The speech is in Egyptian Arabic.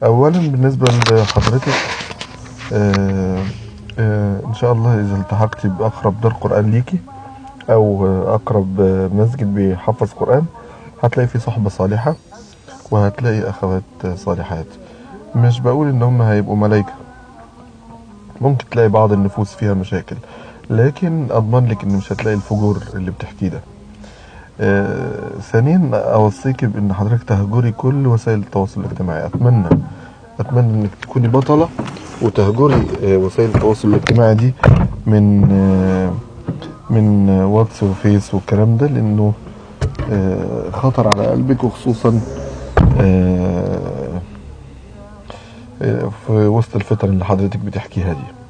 اولا بالنسبة لحضرتك آه، آه، ان شاء الله اذا التحقتي باقرب دار قرآن ليكي او آه، اقرب آه، مسجد بيحفظ قرآن هتلاقي فيه صحبة صالحة وهتلاقي اخوات آه، صالحات مش بقول ان هم هيبقوا ملايكة ممكن تلاقي بعض النفوس فيها مشاكل لكن اضمن لك ان مش هتلاقي الفجور اللي بتحكيه ده آه، ثانيا اوصيك بان حضرتك تهجري كل وسائل التواصل الاجتماعي اتمنى اتمنى انك تكوني بطله وتهجري آه، وسائل التواصل الاجتماعي دي من آه، من آه، واتس وفيس والكلام ده لانه آه، خطر على قلبك وخصوصا آه، آه، في وسط الفتن اللي حضرتك بتحكيها دي